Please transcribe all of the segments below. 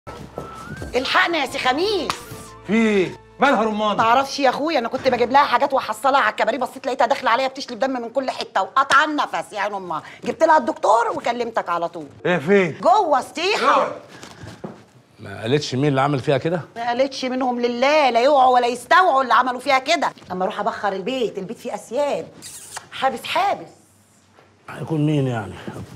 الحقنا يا سي خميس في ايه؟ مالها رمان؟ ما اعرفش يا اخويا انا كنت بجيب لها حاجات واحصلها على الكباريه بصيت لقيتها داخله عليا بتشلب دم من كل حته وقطع النفس يعني امها جبت لها الدكتور وكلمتك على طول ايه فين؟ جوه سطيحه ما قالتش مين اللي عمل فيها كده ما قالتش منهم لله لا يوعوا ولا يستوعوا اللي عملوا فيها كده اما اروح ابخر البيت البيت فيه اسياد حابس حابس هيكون مين يعني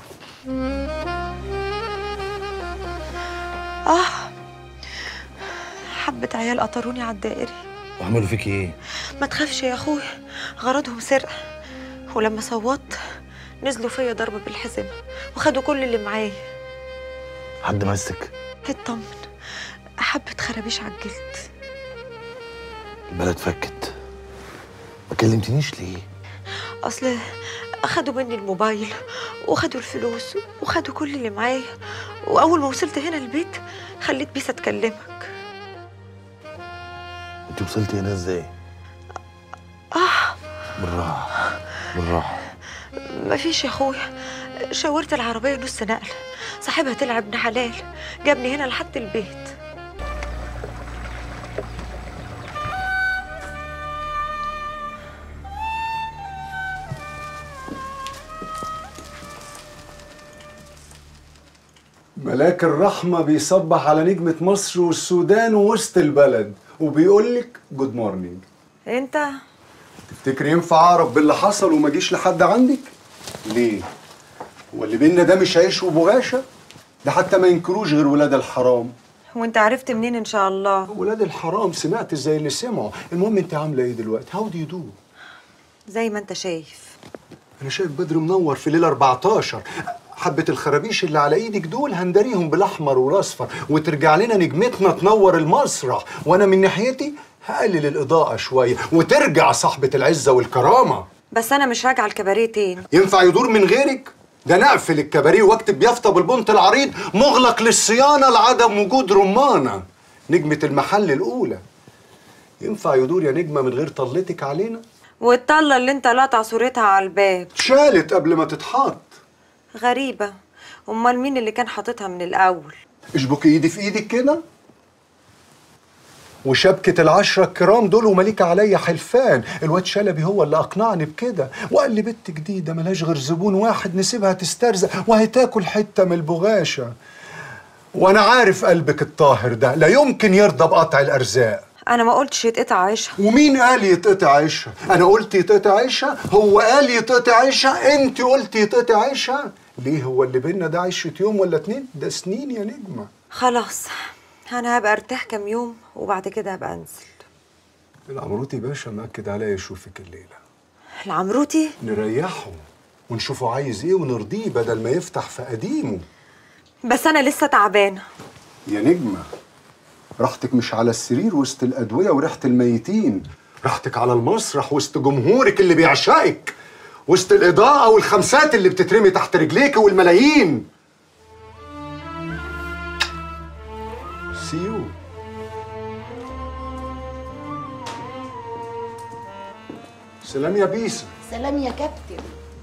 حبة عيال قطروني على الدائري وعملوا فيك ايه؟ ما تخافش يا اخويا غرضهم سرقة ولما صوت نزلوا فيا ضرب بالحزمة وخدوا كل اللي معايا حد مسك اطمن حبة خرابيش على الجلد البلد فكت ما كلمتنيش ليه؟ اصل اخدوا مني الموبايل وخدوا الفلوس وخدوا كل اللي معايا واول ما وصلت هنا البيت خليت بيسا تكلمك انت وصلتي هنا ازاي؟ اه بالراحة بالراحة مفيش يا اخويا شاورت العربية نص نقل صاحبها طلع ابن حلال جابني هنا لحد البيت ملاك الرحمة بيصبح على نجمة مصر والسودان ووسط البلد وبيقول لك جود مورنينج انت تفتكر ينفع اعرف باللي حصل وما اجيش لحد عندك؟ ليه؟ هو اللي بينا ده مش عيش وبغاشة؟ ده حتى ما ينكروش غير ولاد الحرام وانت عرفت منين ان شاء الله ولاد الحرام سمعت زي اللي سمعوا المهم انت عاملة ايه دلوقتي؟ هاو دو يو دو؟ زي ما انت شايف انا شايف بدر منور في ليل 14 حبة الخرابيش اللي على ايدك دول هندريهم بالاحمر والاصفر وترجع لنا نجمتنا تنور المسرح وانا من ناحيتي هقلل الاضاءة شوية وترجع صاحبة العزة والكرامة بس انا مش راجعه الكباريه تاني ينفع يدور من غيرك؟ ده نقفل الكباريه واكتب يافطة بالبنط العريض مغلق للصيانة لعدم وجود رمانة نجمة المحل الأولى ينفع يدور يا نجمة من غير طلتك علينا؟ والطله اللي انت لاطع صورتها على الباب اتشالت قبل ما تتحط غريبه امال مين اللي كان حاططها من الاول اشبك ايدي في ايدك كده وشبكة العشرة الكرام دول ومليك عليا حلفان الواد شلبي هو اللي أقنعني بكده وقال لي بنت جديدة ملهاش غير زبون واحد نسيبها تسترزق وهتاكل حتة من البغاشة وأنا عارف قلبك الطاهر ده لا يمكن يرضى بقطع الأرزاق انا ما قلتش يتقطع عيشها ومين قال يتقطع عيشها؟ أنا قلت يتقطع عيشها؟ هو قال يتقطع عيشها؟ أنت قلت يتقطع عيشها؟ ليه هو اللي بينا ده عيشة يوم ولا اتنين؟ ده سنين يا نجمة خلاص انا هبقى ارتاح كام يوم وبعد كده هبقى انزل العمروتي باشا مأكد عليا يشوفك الليلة العمروتي نريحه ونشوفه عايز ايه ونرضيه بدل ما يفتح في قديمه بس انا لسه تعبانه يا نجمة راحتك مش على السرير وسط الأدوية وريحة الميتين راحتك على المسرح وسط جمهورك اللي بيعشقك وسط الإضاءة والخمسات اللي بتترمي تحت رجليك والملايين سي يو سلام يا بيسا سلام يا كابتن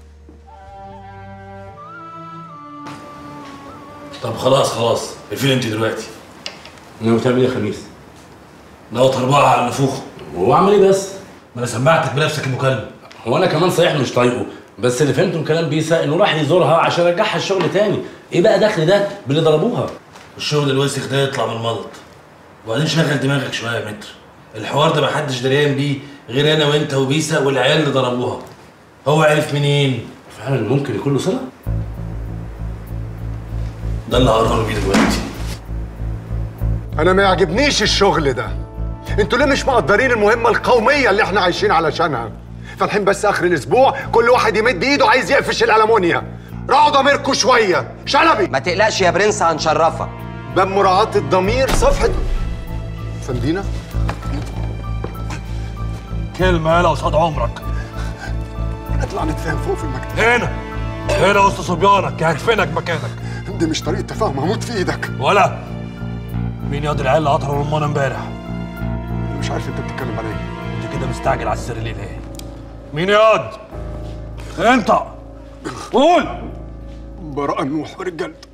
طب خلاص خلاص فين انت دلوقتي؟ ناوي تعمل ايه يا خميس ناوي اربعه على النفوخ هو عمل ايه بس ما انا سمعتك بنفسك المكالمه هو انا كمان صحيح مش طايقه بس اللي فهمته من كلام بيسا انه راح يزورها عشان يرجعها الشغل تاني ايه بقى دخل ده باللي ضربوها الشغل الوسخ ده يطلع من الملط وبعدين شغل دماغك شويه يا متر الحوار ده محدش دريان بيه غير انا وانت وبيسا والعيال اللي ضربوها هو عرف منين؟ فعلا ممكن يكون له صله ده اللي هقرر بيه دلوقتي انا ما يعجبنيش الشغل ده انتوا ليه مش مقدرين المهمه القوميه اللي احنا عايشين علشانها فالحين بس اخر الاسبوع كل واحد يمد ايده عايز يقفش الالمونيا راعوا ضميركم شويه شلبي ما تقلقش يا برنس هنشرفك باب مراعاه الضمير صفحه فندينا كلمه يالا قصاد عمرك اطلع نتفاهم فوق في المكتب هنا هنا وسط صبيانك هرفنك مكانك دي مش طريقه تفاهم هموت في ايدك ولا مين ياض العيال اللي قطروا رمانه امبارح؟ أنا مش عارف انت بتتكلم على ايه انت كده مستعجل على السر ليه ليه؟ مين ياض؟ انت قول براءة نوح ورجالته